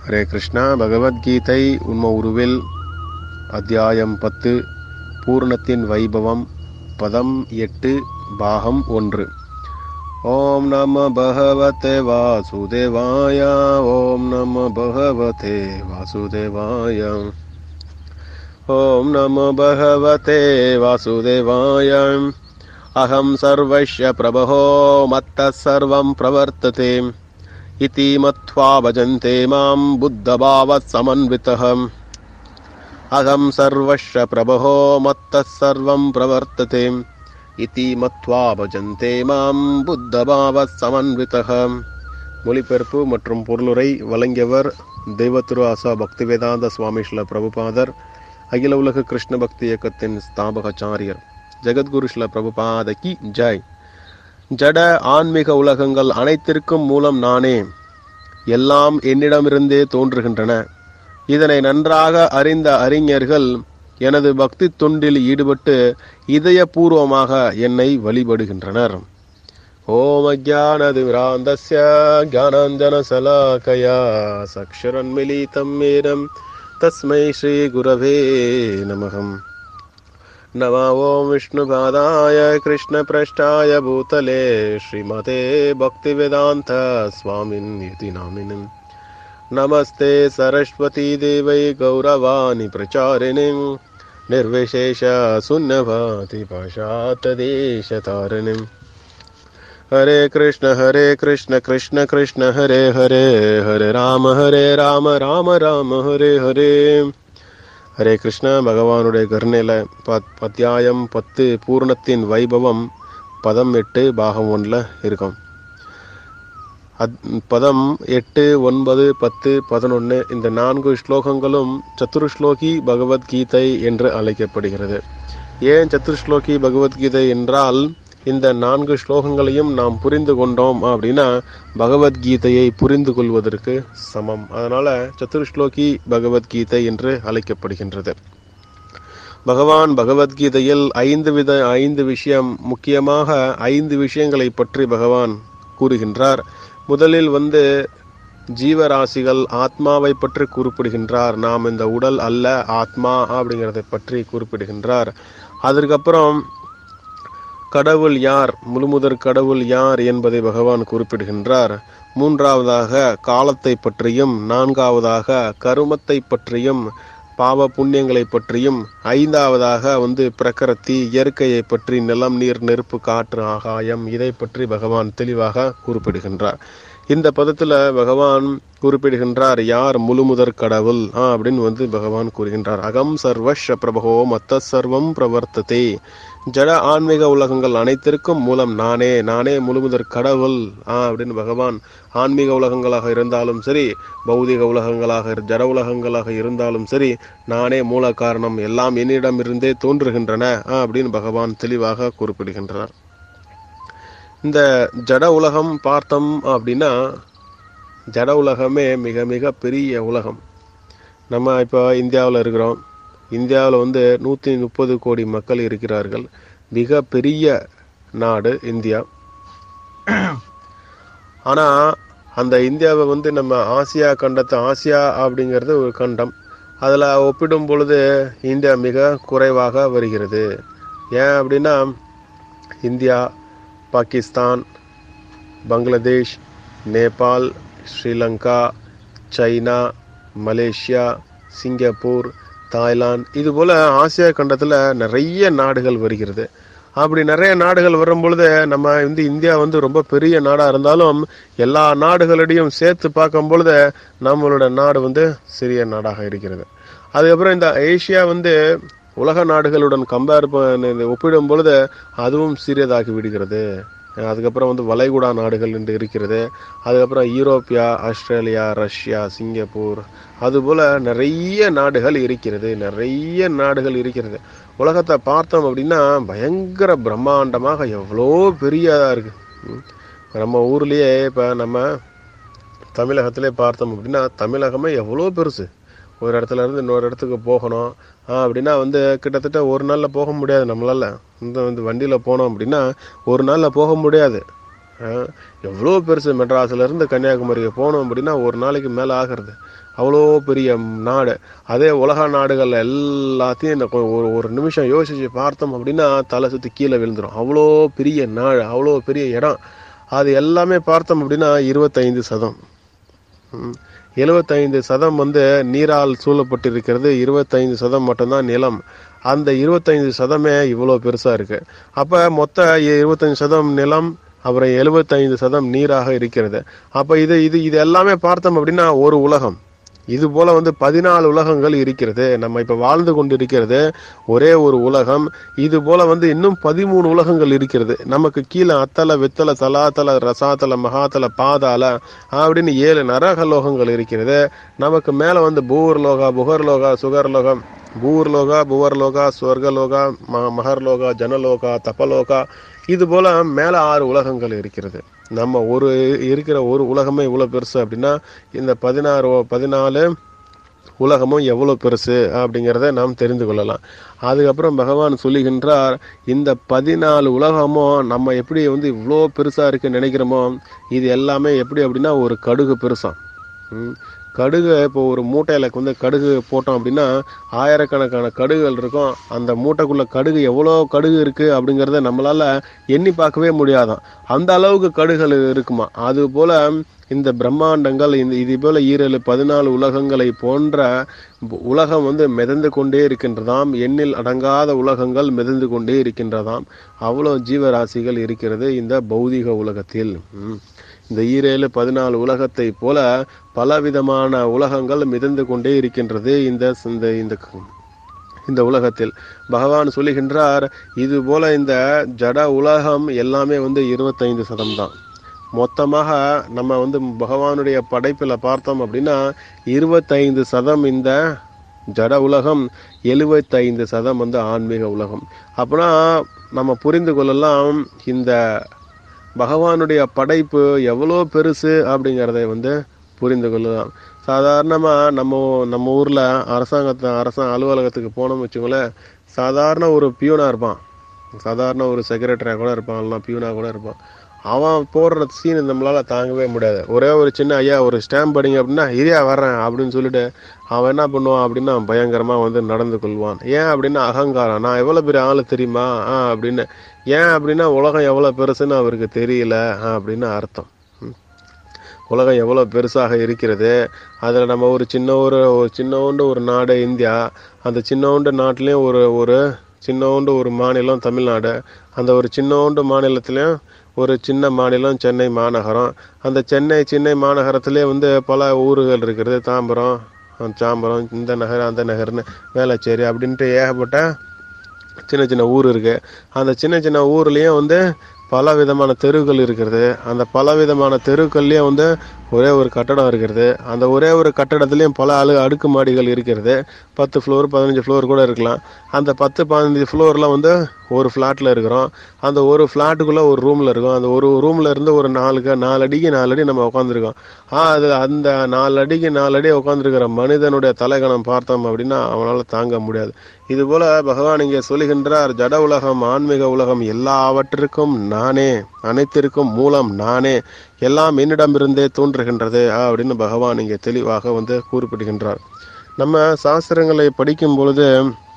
ஹரே கிருஷ்ணா பகவத்கீதை உண்ம உருவில் அத்தியாயம் பத்து பூர்ணத்தின் வைபவம் பதம் எட்டு பாகம் ஒன்று ஓம் நம பகவதே வாசுதேவாய ஓம் நம பகவதே வாசுதேவாய ஓம் நம பகவதே வாசுதேவாய அகம் சர்வஸ்ய பிரபோ மத்த சர்வம் பிரவர்த்ததே इति मत्वा भजन्ते मां बुद्धभावत् समन्वितः अहं सर्वस्य प्रभो मत्तः सर्वं प्रवर्तते इति மத்வா பஜந்தே மாம் புத்தபாவத் சமன்விதः மொழிபெயர்ப்பு மற்றும் பொருளுரை வழங்கியவர் தெய்வத்திரு ஆசா பக்திவேதாந்த சுவாமி ஸ்ல பிரபுபாதர் அகில உலக கிருஷ்ண பக்தி இயக்கத்தின் ஸ்தாபகாச்சாரியர் ஜெகத்குரு ஸ்ல பிரபுபாத கி ஜெய் ஜட ஆன்மீக உலகங்கள் அனைத்திற்கும் மூலம் நானே எல்லாம் என்னிடமிருந்தே தோன்றுகின்றன இதனை நன்றாக அறிந்த அறிஞர்கள் எனது பக்தி தொண்டில் ஈடுபட்டு இதயபூர்வமாக என்னை வழிபடுகின்றனர் ஓம் அஜானதிராந்தஸ்ய ஜானாஞ்சன சலாக்கயா சக்ஷரன்மிலிதம் மேனம் தஸ்மை ஸ்ரீ குரவே நமகம் नम ॐ विष्णुपादाय कृष्णपृष्ठाय भूतले श्रीमते भक्तिवेदान्त स्वामिन्यति नामिनम् नमस्ते सरस्वतीदेवै गौरवाणि प्रचारिणीं निर्विशेष शून्यभाति पाशातदेशतारिणीम् हरे कृष्ण हरे कृष्ण कृष्ण कृष्ण हरे हरे हरे राम हरे राम राम राम हरे हरे ஹரே கிருஷ்ண பகவானுடைய கருணையில் பத் அத்தியாயம் பத்து பூர்ணத்தின் வைபவம் பதம் எட்டு பாகம் ஒன்றில் இருக்கும் அத் பதம் எட்டு ஒன்பது பத்து பதினொன்று இந்த நான்கு ஸ்லோகங்களும் சத்துருஸ்லோகி பகவத்கீதை என்று அழைக்கப்படுகிறது ஏன் சத்துருஸ்லோகி பகவத்கீதை என்றால் இந்த நான்கு ஸ்லோகங்களையும் நாம் புரிந்து கொண்டோம் அப்படின்னா பகவத்கீதையை புரிந்து கொள்வதற்கு சமம் அதனால சத்துருஸ்லோகி பகவத்கீதை என்று அழைக்கப்படுகின்றது பகவான் பகவத்கீதையில் ஐந்து வித ஐந்து விஷயம் முக்கியமாக ஐந்து விஷயங்களை பற்றி பகவான் கூறுகின்றார் முதலில் வந்து ஜீவராசிகள் ஆத்மாவை பற்றி குறிப்பிடுகின்றார் நாம் இந்த உடல் அல்ல ஆத்மா அப்படிங்கிறதை பற்றி குறிப்பிடுகின்றார் அதற்கப்புறம் கடவுள் யார் முழுமுதற் கடவுள் யார் என்பதை பகவான் குறிப்பிடுகின்றார் மூன்றாவதாக காலத்தை பற்றியும் நான்காவதாக கருமத்தை பற்றியும் பாவ புண்ணியங்களை பற்றியும் ஐந்தாவதாக வந்து பிரகரத்தி இயற்கையை பற்றி நிலம் நீர் நெருப்பு காற்று ஆகாயம் இதை பற்றி பகவான் தெளிவாக குறிப்பிடுகின்றார் இந்த பதத்துல பகவான் குறிப்பிடுகின்றார் யார் முழுமுதற் கடவுள் ஆ அப்படின்னு வந்து பகவான் கூறுகின்றார் அகம் சர்வஷ பிரபகோ மத்த சர்வம் பிரவர்த்ததே ஜட ஆன்மீக உலகங்கள் அனைத்திற்கும் மூலம் நானே நானே முழுமுதற் கடவுள் ஆ அப்படின்னு பகவான் ஆன்மீக உலகங்களாக இருந்தாலும் சரி பௌதிக உலகங்களாக ஜட உலகங்களாக இருந்தாலும் சரி நானே மூல காரணம் எல்லாம் என்னிடம் இருந்தே தோன்றுகின்றன ஆ அப்படின்னு பகவான் தெளிவாக குறிப்பிடுகின்றார் இந்த ஜட உலகம் பார்த்தோம் அப்படின்னா ஜட உலகமே மிக மிக பெரிய உலகம் நம்ம இப்போ இந்தியாவில் இருக்கிறோம் இந்தியாவில் வந்து நூற்றி முப்பது கோடி மக்கள் இருக்கிறார்கள் மிக பெரிய நாடு இந்தியா ஆனால் அந்த இந்தியாவை வந்து நம்ம ஆசியா கண்டத்தை ஆசியா அப்படிங்கிறது ஒரு கண்டம் அதில் ஒப்பிடும் பொழுது இந்தியா மிக குறைவாக வருகிறது ஏன் அப்படின்னா India Pakistan Bangladesh Nepal Sri Lanka China Malaysia Singapore Thailand இது போல் ஆசியா கண்டத்தில் நிறைய நாடுகள் வருகிறது அப்படி நிறைய நாடுகள் வரும் பொழுது நம்ம வந்து இந்தியா வந்து ரொம்ப பெரிய நாடாக இருந்தாலும் எல்லா நாடுகளிடையும் சேர்த்து பார்க்கும் பொழுது நம்மளோட நாடு வந்து சிறிய நாடாக இருக்கிறது அதுக்கப்புறம் இந்த ஏஷியா வந்து உலக நாடுகளுடன் கம்பேர் ஒப்பிடும் பொழுது அதுவும் சிறியதாகி விடுகிறது அதுக்கப்புறம் வந்து வளைகுடா நாடுகள் என்று இருக்கிறது அதுக்கப்புறம் யூரோப்பியா ஆஸ்திரேலியா ரஷ்யா சிங்கப்பூர் அதுபோல் நிறைய நாடுகள் இருக்கிறது நிறைய நாடுகள் இருக்கிறது உலகத்தை பார்த்தோம் அப்படின்னா பயங்கர பிரம்மாண்டமாக எவ்வளோ பெரியதாக இருக்குது நம்ம ஊர்லேயே இப்போ நம்ம தமிழகத்திலே பார்த்தோம் அப்படின்னா தமிழகமே எவ்வளோ பெருசு ஒரு இடத்துல இருந்து இன்னொரு இடத்துக்கு போகணும் அப்படின்னா வந்து கிட்டத்தட்ட ஒரு நாளில் போக முடியாது நம்மளால் இந்த வந்து வண்டியில் போனோம் அப்படின்னா ஒரு நாளில் போக முடியாது அஹ், எவ்வளோ பெருசு மெட்ராஸ்ல இருந்து கன்னியாகுமரிக்கு போனோம் அப்படின்னா ஒரு நாளைக்கு மேலே ஆகிறது அவ்வளோ பெரிய நாடு அதே உலக நாடுகள் எல்லாத்தையும் இந்த கொ- ஒரு ஒரு நிமிஷம் யோசிச்சு பார்த்தோம் அப்படின்னா தலை சுற்றி கீழே விழுந்துரும் அவ்வளோ பெரிய நாடு அவ்வளோ பெரிய இடம் அது எல்லாமே பார்த்தோம் அப்படின்னா இருபத்தைந்து சதம் ம். 75 சதம் வந்து நீரால் சூழப்பட்டிருக்கிறது இருபத்தைந்து சதம் மட்டும்தான் நிலம் அந்த இருபத்தைந்து சதமே இவ்வளோ பெருசா இருக்கு அப்ப மொத்த இருபத்தஞ்சு சதம் நிலம் அப்புறம் 75 சதம் நீராக இருக்கிறது அப்ப இது இது இது எல்லாமே பார்த்தோம் அப்படின்னா ஒரு உலகம் இது போல வந்து பதினாலு உலகங்கள் இருக்கிறது நம்ம இப்ப வாழ்ந்து கொண்டிருக்கிறது ஒரே ஒரு உலகம் இது போல வந்து இன்னும் பதிமூணு உலகங்கள் இருக்கிறது நமக்கு கீழே அத்தல வித்தல தலாத்தல ரசாத்தல மகாத்தல பாதால அப்படின்னு ஏழு நரகலோகங்கள் இருக்கிறது நமக்கு மேல வந்து பூர்லோகா புகர்லோகா சுகர்லோகம் பூர்லோகா புவர்லோகா ஸ்வர்கலோகா ம மகர்லோகா ஜனலோகா தபலோகா இது போல மேல ஆறு உலகங்கள் இருக்கிறது நம்ம ஒரு இருக்கிற ஒரு உலகமே இவ்வளவு பெருசு அப்படின்னா இந்த பதினாறு பதினாலு உலகமும் எவ்வளோ பெருசு அப்படிங்கிறத நாம் தெரிந்து கொள்ளலாம் அதுக்கப்புறம் பகவான் சொல்லுகின்றார் இந்த பதினாலு உலகமும் நம்ம எப்படி வந்து இவ்வளோ பெருசாக இருக்குன்னு நினைக்கிறோமோ இது எல்லாமே எப்படி அப்படின்னா ஒரு கடுகு பெருசாம் ம். கடுகு இப்போ ஒரு மூட்டையில் வந்து கடுகு போட்டோம் அப்படின்னா ஆயிரக்கணக்கான கடுகுகள் இருக்கும் அந்த மூட்டைக்குள்ள கடுகு எவ்வளோ கடுகு இருக்குது அப்படிங்கிறத நம்மளால எண்ணி பார்க்கவே முடியாதாம் அந்த அளவுக்கு கடுகுகள் இருக்குமா அது போல இந்த பிரம்மாண்டங்கள் இந்த இது போல ஈரேழு பதினாலு உலகங்களை போன்ற பு- உலகம் வந்து மிதந்து கொண்டே இருக்கின்றதாம் எண்ணில் அடங்காத உலகங்கள் மிதந்து கொண்டே இருக்கின்றதாம் அவ்வளோ ஜீவராசிகள் இருக்கிறது இந்த பௌதிக உலகத்தில் ம். இந்த ஈரேழு பதினாலு உலகத்தை போல பலவிதமான உலகங்கள் மிதந்து கொண்டே இருக்கின்றது இந்த இந்த இந்த இந்த உலகத்தில் பகவான் சொல்லுகின்றார் இது போல இந்த ஜட உலகம் எல்லாமே வந்து இருபத்தைந்து சதம் தான் மொத்தமாக நம்ம வந்து பகவானுடைய படைப்பில் பார்த்தோம் அப்படின்னா இருபத்தைந்து சதம் இந்த ஜட உலகம் எழுபத்தைந்து சதம் வந்து ஆன்மீக உலகம் அப்பனா நம்ம புரிந்து கொள்ளலாம் இந்த பகவானுடைய படைப்பு எவ்வளோ பெருசு அப்படிங்கிறதை வந்து புரிந்து கொள்ளலாம் சாதாரணமாக நம்ம நம்ம ஊரில் அரசாங்கத்தை அரசாங்க அலுவலகத்துக்கு போனோம்னு வச்சுக்கோங்களேன் சாதாரண ஒரு பியூனாக இருப்பான் சாதாரண ஒரு செக்ரட்டரியாக கூட இருப்பான் இல்லைனா பியூனாக கூட இருப்பான் அவன் போடுற சீன் நம்மளால தாங்கவே முடியாது ஒரே ஒரு சின்ன ஐயா ஒரு ஸ்டாம்ப் அடிங்க அப்படின்னா இரியா வர்றேன் அப்படின்னு சொல்லிட்டு அவன் என்ன பண்ணுவான் அப்படின்னா பயங்கரமாக வந்து நடந்து கொள்வான் ஏன் அப்படின்னா அகங்காரம் நான் எவ்வளோ பெரிய ஆள் தெரியுமா ஆ அப்படின்னு ஏன் அப்படின்னா உலகம் எவ்வளோ பெருசுன்னு அவருக்கு தெரியல ஆ அப்படின்னு அர்த்தம் ம். உலகம் எவ்வளோ பெருசாக இருக்கிறது அதில் நம்ம ஒரு சின்ன ஒரு ஒரு சின்னோண்டு ஒரு நாடு இந்தியா அந்த சின்னோண்டு நாட்டிலையும் ஒரு ஒரு சின்னோண்டு ஒரு மாநிலம் தமிழ்நாடு அந்த ஒரு சின்னோண்டு மாநிலத்திலையும் ஒரு சின்ன மாநிலம் சென்னை மாநகரம் அந்த சென்னை சென்னை மாநகரத்திலே வந்து பல ஊர்கள் இருக்கிறது தாம்பரம் அஹ் சாம்பரம் இந்த நகர் அந்த நகர்னு வேளச்சேரி அப்படின்ட்டு ஏகப்பட்ட சின்ன சின்ன ஊர் இருக்கு அந்த சின்ன சின்ன ஊர்லயும் வந்து பல விதமான தெருவுகள் இருக்கிறது அந்த பல விதமான தெருக்கள்லயும் வந்து ஒரே ஒரு கட்டடம் இருக்கிறது அந்த ஒரே ஒரு கட்டடத்துலயும் பல அழு அடுக்கு மாடிகள் இருக்கிறது பத்து ஃப்ளோர் பதினஞ்சு ஃப்ளோர் கூட இருக்கலாம் அந்த பத்து பதினஞ்சு ஃப்ளோர்ல வந்து ஒரு ஃப்ளாட்ல இருக்கிறோம் அந்த ஒரு ஃப்ளாட்டுக்குள்ள ஒரு ரூம்ல இருக்கும் அந்த ஒரு ரூம்ல இருந்து ஒரு நாலு க- நாலு அடிக்கு நாலு அடி நம்ம உட்காந்துருக்கோம் ஆ அது அந்த நாலு அடிக்கு நாலு அடி உட்காந்துருக்கிற மனிதனுடைய தலைகணம் பார்த்தோம் அப்படின்னா அவனால தாங்க முடியாது இது போல பகவான் இங்கே சொல்லுகின்றார் ஜட உலகம் ஆன்மீக உலகம் எல்லாவற்றிற்கும் நானே அனைத்திற்கும் மூலம் நானே எல்லாம் என்னிடமிருந்தே தோன்றுகின்றது அப்படின்னு பகவான் இங்கே தெளிவாக வந்து குறிப்பிடுகின்றார் நம்ம சாஸ்திரங்களை படிக்கும் பொழுது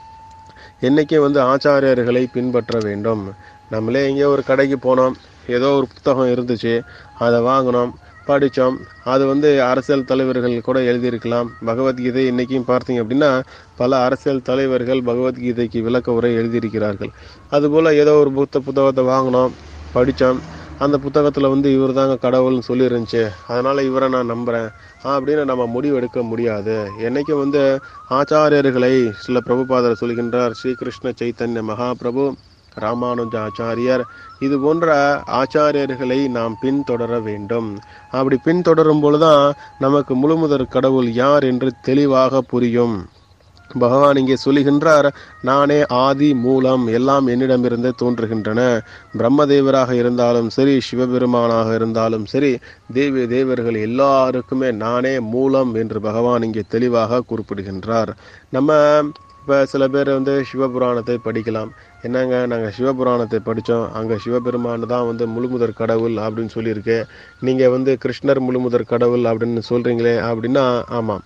என்னைக்கும் வந்து ஆச்சாரியர்களை பின்பற்ற வேண்டும் நம்மளே எங்கேயோ ஒரு கடைக்கு போனோம் ஏதோ ஒரு புத்தகம் இருந்துச்சு அதை வாங்கினோம் படித்தோம் அது வந்து அரசியல் தலைவர்கள் கூட எழுதியிருக்கலாம் பகவத்கீதை இன்னைக்கும் பார்த்தீங்க அப்படின்னா பல அரசியல் தலைவர்கள் பகவத்கீதைக்கு விளக்க உரை எழுதியிருக்கிறார்கள் அதுபோல் ஏதோ ஒரு புத்த புத்தகத்தை வாங்கினோம் படித்தோம் அந்த புத்தகத்தில் வந்து இவர் தாங்க கடவுள்னு சொல்லியிருந்துச்சு அதனால் இவரை நான் நம்புகிறேன் அப்படின்னு நம்ம முடிவெடுக்க முடியாது என்னைக்கும் வந்து ஆச்சாரியர்களை சில பிரபுபாதர் சொல்கின்றார் ஸ்ரீகிருஷ்ண சைத்தன்ய மகாபிரபு ராமானுஜ ஆச்சாரியர் இது போன்ற ஆச்சாரியர்களை நாம் பின்தொடர வேண்டும் அப்படி பின்தொடரும் பொழுதுதான் நமக்கு முழுமுதற் கடவுள் யார் என்று தெளிவாக புரியும் பகவான் இங்கே சொல்லுகின்றார் நானே ஆதி மூலம் எல்லாம் என்னிடமிருந்து தோன்றுகின்றன பிரம்மதேவராக இருந்தாலும் சரி சிவபெருமானாக இருந்தாலும் சரி தேவி தேவர்கள் எல்லாருக்குமே நானே மூலம் என்று பகவான் இங்கே தெளிவாக குறிப்பிடுகின்றார் நம்ம இப்போ சில பேர் வந்து சிவபுராணத்தை படிக்கலாம் என்னங்க நாங்கள் சிவபுராணத்தை படித்தோம் அங்கே சிவபெருமான் தான் வந்து முழுமுதற் கடவுள் அப்படின்னு சொல்லியிருக்கு நீங்கள் வந்து கிருஷ்ணர் முழுமுதற் கடவுள் அப்படின்னு சொல்கிறீங்களே அப்படின்னா ஆமாம்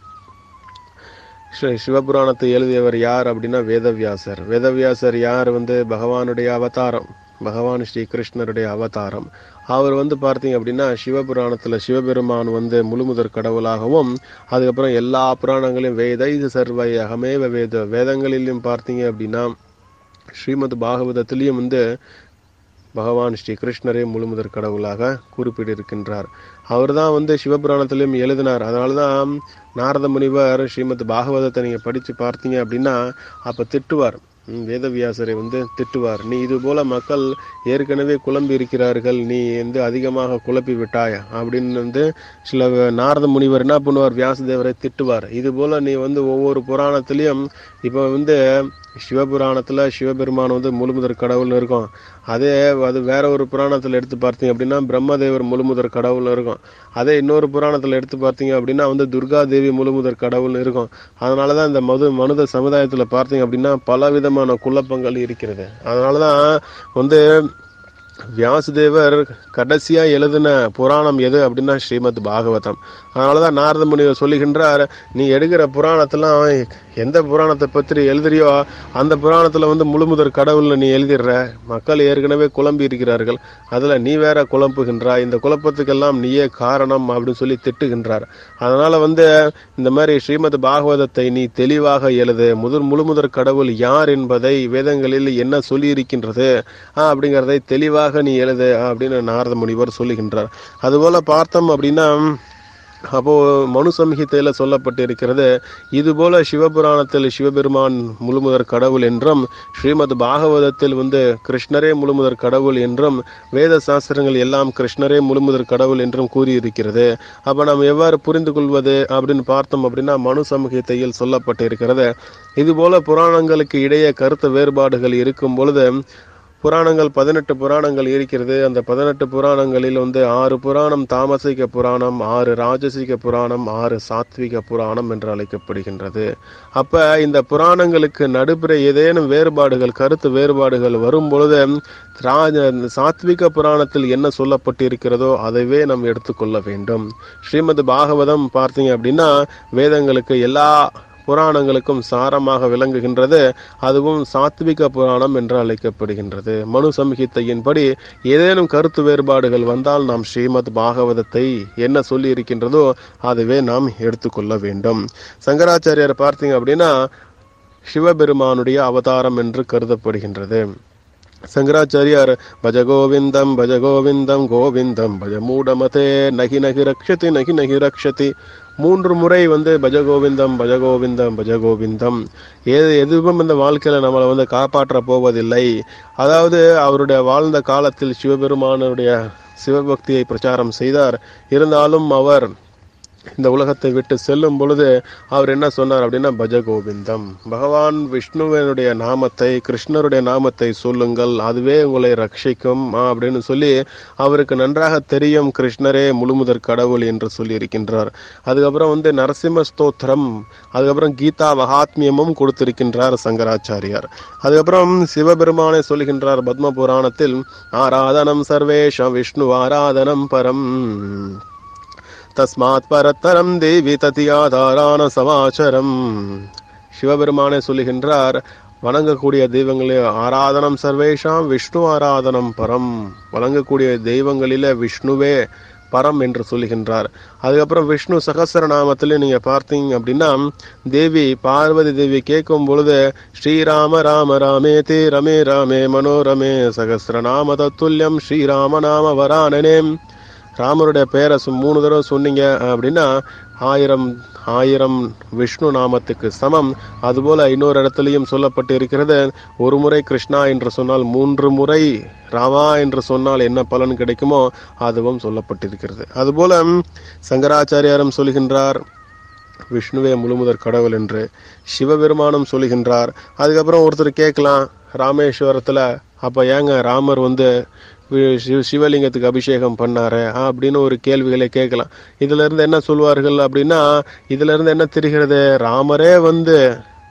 சி- சிவபுராணத்தை எழுதியவர் யார் அப்படின்னா வேதவியாசர் வேதவியாசர் யார் வந்து பகவானுடைய அவதாரம் பகவான் ஸ்ரீ கிருஷ்ணருடைய அவதாரம் அவர் வந்து பார்த்தீங்க அப்படின்னா சிவபுராணத்தில் சிவபெருமான் வந்து முழுமுதற் கடவுளாகவும் அதுக்கப்புறம் எல்லா புராணங்களையும் வேத இது சர்வை அகமேவ வேத வேதங்களிலும் பார்த்தீங்க அப்படின்னா ஸ்ரீமத் பாகவதத்திலையும் வந்து பகவான் ஸ்ரீ கிருஷ்ணரே முழுமுதற் கடவுளாக குறிப்பிட்டிருக்கின்றார் அவர் தான் வந்து சிவபுராணத்திலும் எழுதினார் அதனால தான் நாரத முனிவர் ஸ்ரீமத் பாகவதத்தை நீங்கள் படித்து பார்த்தீங்க அப்படின்னா அப்போ திட்டுவார் ம், வேதவியாசரை வந்து திட்டுவார் நீ இது போல மக்கள் ஏற்கனவே குழம்பி இருக்கிறார்கள் நீ வந்து அதிகமாக குழப்பி விட்டாய் அப்படின்னு வந்து சில நாரத முனிவர் என்ன பண்ணுவார் வியாசதேவரை திட்டுவார் இது போல நீ வந்து ஒவ்வொரு புராணத்திலையும் இப்போ வந்து சிவபுராணத்தில் சிவபெருமான் வந்து முழுமுதற் கடவுள்னு இருக்கும் அதே அது வேற ஒரு புராணத்தில் எடுத்து பார்த்தீங்க அப்படின்னா பிரம்மதேவர் முழுமுதற் கடவுள்னு இருக்கும் அதே இன்னொரு புராணத்தில் எடுத்து பார்த்தீங்க அப்படின்னா வந்து துர்கா தேவி முழுமுதற் கடவுள்னு இருக்கும் அதனால தான் இந்த மது மனித சமுதாயத்தில் பார்த்தீங்க அப்படின்னா பல விதமான குழப்பங்கள் இருக்கிறது அதனால தான் வந்து வியாசதேவர் கடைசியா எழுதின புராணம் எது அப்படின்னா ஸ்ரீமத் பாகவதம் அதனால தான் நாரத முனிவர் சொல்லுகின்றார் நீ எடுக்கிற புராணத்தெல்லாம் எந்த புராணத்தை பற்றி எழுதுறியோ அந்த புராணத்தில் வந்து முழுமுதற் கடவுள்னு நீ எழுதிடுற மக்கள் ஏற்கனவே குழம்பி இருக்கிறார்கள் அதில் நீ வேற குழம்புகின்றாய் இந்த குழப்பத்துக்கெல்லாம் நீயே காரணம் அப்படின்னு சொல்லி திட்டுகின்றார் அதனால வந்து இந்த மாதிரி ஸ்ரீமத் பாகவதத்தை நீ தெளிவாக எழுது முதல் முழுமுதற் கடவுள் யார் என்பதை வேதங்களில் என்ன சொல்லி இருக்கின்றது அப்படிங்கிறதை தெளிவாக நீ எழுது அப்படின்னு நாரத முனிவர் சொல்லுகின்றார் அதுபோல பார்த்தோம் அப்படின்னா அப்போ மனு சம்ஹிதையில சொல்லப்பட்டிருக்கிறது இதுபோல சிவபுராணத்தில் சிவபெருமான் முழுமுதற் கடவுள் என்றும் ஸ்ரீமத் பாகவதத்தில் வந்து கிருஷ்ணரே முழுமுதற் கடவுள் என்றும் வேத சாஸ்திரங்கள் எல்லாம் கிருஷ்ணரே முழுமுதற் கடவுள் என்றும் கூறியிருக்கிறது அப்ப நாம் எவ்வாறு புரிந்து கொள்வது அப்படின்னு பார்த்தோம் அப்படின்னா மனு சம்ஹிதையில் சொல்லப்பட்டிருக்கிறது இதுபோல புராணங்களுக்கு இடையே கருத்து வேறுபாடுகள் இருக்கும் பொழுது புராணங்கள் பதினெட்டு புராணங்கள் இருக்கிறது அந்த பதினெட்டு புராணங்களில் வந்து ஆறு புராணம் தாமசிக புராணம் ஆறு ராஜசிக புராணம் ஆறு சாத்விக புராணம் என்று அழைக்கப்படுகின்றது அப்ப இந்த புராணங்களுக்கு நடுப்புற ஏதேனும் வேறுபாடுகள் கருத்து வேறுபாடுகள் வரும் பொழுது ராஜ சாத்விக புராணத்தில் என்ன சொல்லப்பட்டிருக்கிறதோ அதைவே நாம் எடுத்துக்கொள்ள வேண்டும் ஸ்ரீமத் பாகவதம் பார்த்தீங்க அப்படின்னா வேதங்களுக்கு எல்லா புராணங்களுக்கும் சாரமாக விளங்குகின்றது அதுவும் சாத்விக புராணம் என்று அழைக்கப்படுகின்றது மனு சம்ஹிதையின்படி ஏதேனும் கருத்து வேறுபாடுகள் வந்தால் நாம் ஸ்ரீமத் பாகவதத்தை என்ன சொல்லி இருக்கின்றதோ அதுவே நாம் எடுத்துக்கொள்ள வேண்டும் சங்கராச்சாரியார் பார்த்தீங்க அப்படின்னா சிவபெருமானுடைய அவதாரம் என்று கருதப்படுகின்றது சங்கராச்சாரியார் பஜ கோவிந்தம் பஜ கோவிந்தம் கோவிந்தம் பஜ மூடமதே நகி நகி ரக்ஷதி நகி நகி ரக்ஷதி மூன்று முறை வந்து பஜ கோவிந்தம் பஜ கோவிந்தம் பஜ கோவிந்தம் எது எதுவும் இந்த வாழ்க்கையில நம்மளை வந்து காப்பாற்ற போவதில்லை அதாவது அவருடைய வாழ்ந்த காலத்தில் சிவபெருமானுடைய சிவபக்தியை பிரச்சாரம் செய்தார் இருந்தாலும் அவர் இந்த உலகத்தை விட்டு செல்லும் பொழுது அவர் என்ன சொன்னார் அப்படின்னா பஜ கோவிந்தம் பகவான் விஷ்ணுவனுடைய நாமத்தை கிருஷ்ணருடைய நாமத்தை சொல்லுங்கள் அதுவே உங்களை ரட்சிக்கும் ஆ, அப்படின்னு சொல்லி அவருக்கு நன்றாக தெரியும் கிருஷ்ணரே முழுமுதற் கடவுள் என்று சொல்லி இருக்கின்றார் அதுக்கப்புறம் வந்து நரசிம்ம ஸ்தோத்திரம் அதுக்கப்புறம் கீதா மகாத்மியமும் கொடுத்திருக்கின்றார் சங்கராச்சாரியார் அதுக்கப்புறம் சிவபெருமானை சொல்கின்றார் பத்ம புராணத்தில் ஆராதனம் சர்வேஷம் விஷ்ணு ஆராதனம் பரம் தஸ்மாத் பரத்தரம் தேவி ததி ஆதாரான சமாச்சரம் சிவபெருமானே சொல்லுகின்றார் வணங்கக்கூடிய தெய்வங்களே ஆராதனம் சர்வேஷாம் விஷ்ணு ஆராதனம் பரம் வணங்கக்கூடிய தெய்வங்களிலே விஷ்ணுவே பரம் என்று சொல்லுகின்றார் அதுக்கப்புறம் விஷ்ணு சகசரநாமத்தில் நீங்க பார்த்தீங்க அப்படின்னா தேவி பார்வதி தேவி கேட்கும் பொழுது ஸ்ரீராம ராம ராமே தே ரமே ராமே மனோரமே சகசிரநாம தத்துல்யம் ஸ்ரீராம நாம வரானனே ராமருடைய பெயரை சு- மூணு தடவை சொன்னீங்க அப்படின்னா ஆயிரம் ஆயிரம் விஷ்ணு நாமத்துக்கு சமம் அதுபோல இன்னொரு இடத்துலையும் சொல்லப்பட்டு இருக்கிறது ஒரு முறை கிருஷ்ணா என்று சொன்னால் மூன்று முறை ராமா என்று சொன்னால் என்ன பலன் கிடைக்குமோ அதுவும் சொல்லப்பட்டிருக்கிறது அதுபோல ம், சங்கராச்சாரியாரும் சொல்கின்றார் விஷ்ணுவே முழுமுதற் கடவுள் என்று சிவபெருமானும் சொல்லுகின்றார் அதுக்கப்புறம் ஒருத்தர் கேட்கலாம் ராமேஸ்வரத்துல அப்ப ஏங்க ராமர் வந்து வி- சிவ- சிவலிங்கத்துக்கு அபிஷேகம் பண்ணாரு அப்படின்னு ஒரு கேள்விகளை கேட்கலாம் இதுல இருந்து என்ன சொல்வார்கள் அப்படின்னா இதுல இருந்து என்ன தெரிகிறது ராமரே வந்து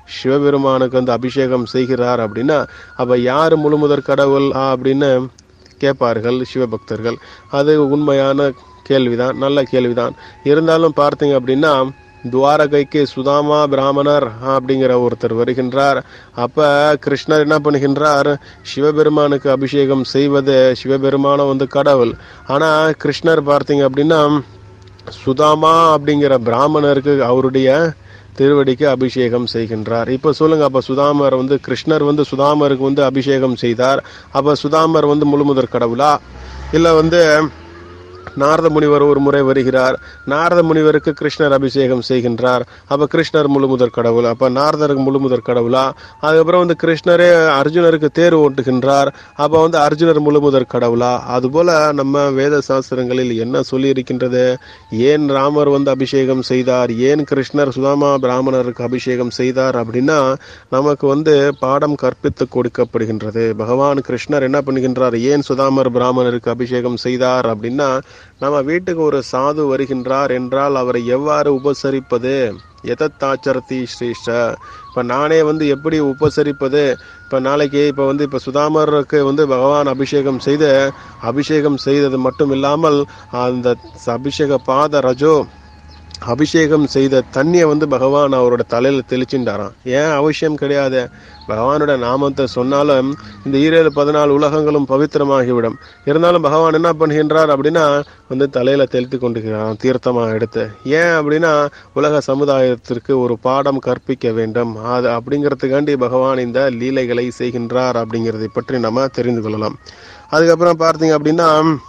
சிவபெருமானுக்கு வந்து அபிஷேகம் செய்கிறார் அப்படின்னா அப்ப யார் முழுமுதற் கடவுள் ஆ, அப்படின்னு கேட்பார்கள் சிவபக்தர்கள் அது உண்மையான கேள்விதான் நல்ல கேள்விதான் இருந்தாலும் பார்த்தீங்க அப்படின்னா துவாரகைக்கு சுதாமா பிராமணர் அப்படிங்கிற ஒருத்தர் வருகின்றார் அப்ப கிருஷ்ணர் என்ன பண்ணுகின்றார் சிவபெருமானுக்கு அபிஷேகம் செய்வது சிவபெருமானம் வந்து கடவுள் ஆனா கிருஷ்ணர் பார்த்தீங்க அப்படின்னா சுதாமா அப்படிங்கிற பிராமணருக்கு அவருடைய திருவடிக்கு அபிஷேகம் செய்கின்றார் இப்ப சொல்லுங்க அப்ப சுதாமர் வந்து கிருஷ்ணர் வந்து சுதாமருக்கு வந்து அபிஷேகம் செய்தார் அப்ப சுதாமர் வந்து முழுமுதற் கடவுளா இல்ல வந்து நாரத முனிவர் ஒரு முறை வருகிறார் நாரத முனிவருக்கு கிருஷ்ணர் அபிஷேகம் செய்கின்றார் அப்ப கிருஷ்ணர் முழுமுதற் கடவுள் அப்ப நாரதருக்கு முழுமுதற் கடவுளா அதுக்கப்புறம் வந்து கிருஷ்ணரே அர்ஜுனருக்கு தேர் ஓட்டுகின்றார் அப்ப வந்து அர்ஜுனர் முழுமுதற் கடவுளா அதுபோல நம்ம வேத சாஸ்திரங்களில் என்ன சொல்லி இருக்கின்றது ஏன் ராமர் வந்து அபிஷேகம் செய்தார் ஏன் கிருஷ்ணர் சுதாமா பிராமணருக்கு அபிஷேகம் செய்தார் அப்படின்னா நமக்கு வந்து பாடம் கற்பித்து கொடுக்கப்படுகின்றது பகவான் கிருஷ்ணர் என்ன பண்ணுகின்றார் ஏன் சுதாமர் பிராமணருக்கு அபிஷேகம் செய்தார் அப்படின்னா நம்ம வீட்டுக்கு ஒரு சாது வருகின்றார் என்றால் அவரை எவ்வாறு உபசரிப்பது எதத்தாச்சரதி ஸ்ரீஷ்ட இப்போ நானே வந்து எப்படி உபசரிப்பது இப்போ நாளைக்கு இப்போ வந்து இப்போ சுதாமருக்கு வந்து பகவான் அபிஷேகம் செய்து அபிஷேகம் செய்தது மட்டும் இல்லாமல் அந்த அபிஷேக பாத ரஜோ அபிஷேகம் செய்த தண்ணியை வந்து பகவான் அவரோட தலையில தெளிச்சுட்டாராம் ஏன் அவசியம் கிடையாது பகவானோட நாமத்தை சொன்னாலும் இந்த ஈரேழு பதினாலு உலகங்களும் பவித்திரமாகிவிடும் இருந்தாலும் பகவான் என்ன பண்ணுகின்றார் அப்படின்னா வந்து தலையில தெளித்து கொண்டுகிறான் தீர்த்தமா எடுத்து ஏன் அப்படின்னா உலக சமுதாயத்திற்கு ஒரு பாடம் கற்பிக்க வேண்டும் அது அப்படிங்கிறதுக்காண்டி பகவான் இந்த லீலைகளை செய்கின்றார் அப்படிங்கிறதை பற்றி நம்ம தெரிந்து கொள்ளலாம் அதுக்கப்புறம் பார்த்தீங்க அப்படின்னா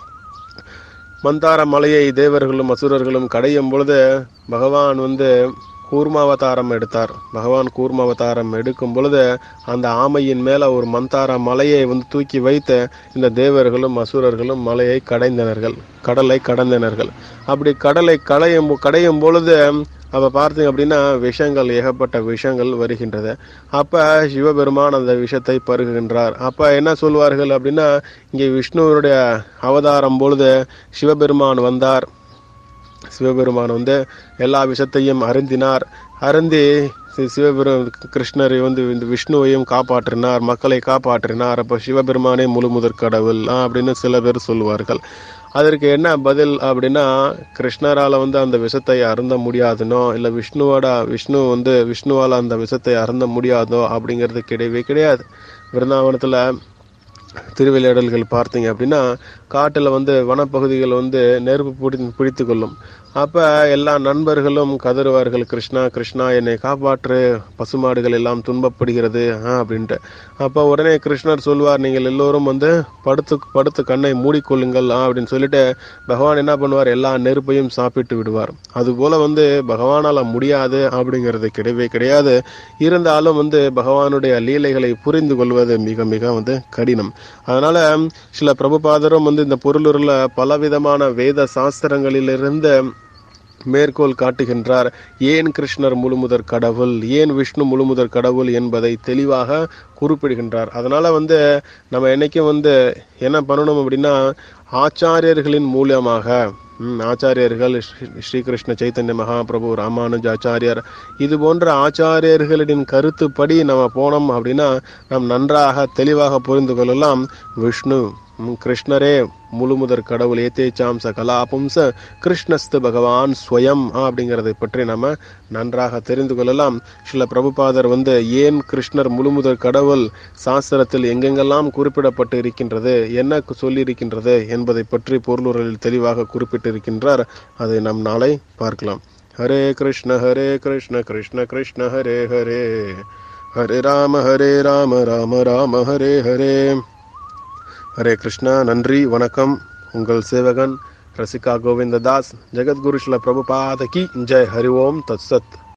மந்தார மலையை தேவர்களும் அசுரர்களும் கடையும் பொழுது பகவான் வந்து கூர்மாவதாரம் எடுத்தார் பகவான் கூர்மாவதாரம் எடுக்கும் பொழுது அந்த ஆமையின் மேல ஒரு மந்தார மலையை வந்து தூக்கி வைத்து இந்த தேவர்களும் அசுரர்களும் மலையை கடைந்தனர்கள் கடலை கடந்தனர்கள் அப்படி கடலை கடையும் கடையும் பொழுது அப்ப பார்த்தீங்க அப்படின்னா விஷங்கள் ஏகப்பட்ட விஷங்கள் வருகின்றது அப்ப சிவபெருமான் அந்த விஷத்தை பருகுகின்றார் அப்ப என்ன சொல்வார்கள் அப்படின்னா இங்கே விஷ்ணுவருடைய அவதாரம் பொழுது சிவபெருமான் வந்தார் சிவபெருமான் வந்து எல்லா விஷத்தையும் அருந்தினார் அருந்தி சி- சிவபெரு கிருஷ்ணரை வந்து இந்த விஷ்ணுவையும் காப்பாற்றினார் மக்களை காப்பாற்றினார் அப்ப சிவபெருமானே முழு முதற் கடவுள் ஆ, அப்படின்னு சில பேர் சொல்லுவார்கள் அதற்கு என்ன பதில் அப்படின்னா கிருஷ்ணரால வந்து அந்த விஷத்தை அருந்த முடியாதுனோ இல்ல விஷ்ணுவோட விஷ்ணு வந்து விஷ்ணுவால அந்த விஷத்தை அருந்த முடியாதோ அப்படிங்கிறது கிடையவே கிடையாது விருந்தாவனத்துல திருவிளையாடல்கள் பார்த்தீங்க அப்படின்னா காட்டில் வந்து வனப்பகுதிகள் வந்து நெருப்பு பிடி பிடித்து கொள்ளும் அப்ப எல்லா நண்பர்களும் கதறுவார்கள் கிருஷ்ணா கிருஷ்ணா என்னை காப்பாற்று பசுமாடுகள் எல்லாம் துன்பப்படுகிறது ஆ, அப்படின்ட்டு அப்ப உடனே கிருஷ்ணர் சொல்வார் நீங்கள் எல்லோரும் வந்து படுத்து படுத்து கண்ணை மூடிக்கொள்ளுங்கள் ஆ, அப்படின்னு சொல்லிட்டு பகவான் என்ன பண்ணுவார் எல்லா நெருப்பையும் சாப்பிட்டு விடுவார் அதுபோல வந்து பகவானால முடியாது அப்படிங்கிறது கிடையவே கிடையாது இருந்தாலும் வந்து பகவானுடைய லீலைகளை புரிந்து கொள்வது மிக மிக வந்து கடினம் அதனால சில பிரபுபாதரும் வந்து இந்த பொருளுருள பலவிதமான வேத சாஸ்திரங்களிலிருந்து மேற்கோள் காட்டுகின்றார் ஏன் கிருஷ்ணர் முழுமுதற் கடவுள் ஏன் விஷ்ணு முழுமுதற் கடவுள் என்பதை தெளிவாக குறிப்பிடுகின்றார் அதனால வந்து நம்ம என்னைக்கும் வந்து என்ன பண்ணணும் அப்படின்னா ஆச்சாரியர்களின் மூலமாக ம், ஆச்சாரியர்கள் ஸ்ரீ- ஸ்ரீகிருஷ்ண சைத்தன்ய மகாபிரபு ராமானுஜ ஆச்சாரியர் இது போன்ற ஆச்சாரியர்களின் கருத்துப்படி நம்ம போனோம் அப்படின்னா நாம் நன்றாக தெளிவாக புரிந்து கொள்ளலாம் விஷ்ணு ம், கிருஷ்ணரே முழுமுதற் கடவுள் ஏத்தேச்சாம் சகலா பும்ச கிருஷ்ணஸ்து பகவான் ஸ்வயம் அப்படிங்கிறதை பற்றி நம்ம நன்றாக தெரிந்து கொள்ளலாம் சில பிரபுபாதர் வந்து ஏன் கிருஷ்ணர் முழுமுதற் கடவுள் சாஸ்திரத்தில் எங்கெங்கெல்லாம் குறிப்பிடப்பட்டு இருக்கின்றது என்ன சொல்லி இருக்கின்றது என்பதை பற்றி பொருளுரையில் தெளிவாக குறிப்பிட்டிருக்கின்றார் அதை நாம் நாளை பார்க்கலாம் ஹரே கிருஷ்ண ஹரே கிருஷ்ண கிருஷ்ண கிருஷ்ண ஹரே ஹரே ஹரே ராம ஹரே ராம ராம ராம ஹரே ஹரே ஹரே கிருஷ்ணா நன்றி வணக்கம் உங்கள் சேவகன் ரசிகா கோவிந்ததாஸ் ஜெகத்குரு ஸ்ல பிரபுபாத கி ஜெய் ஹரி ஓம் தத் சத்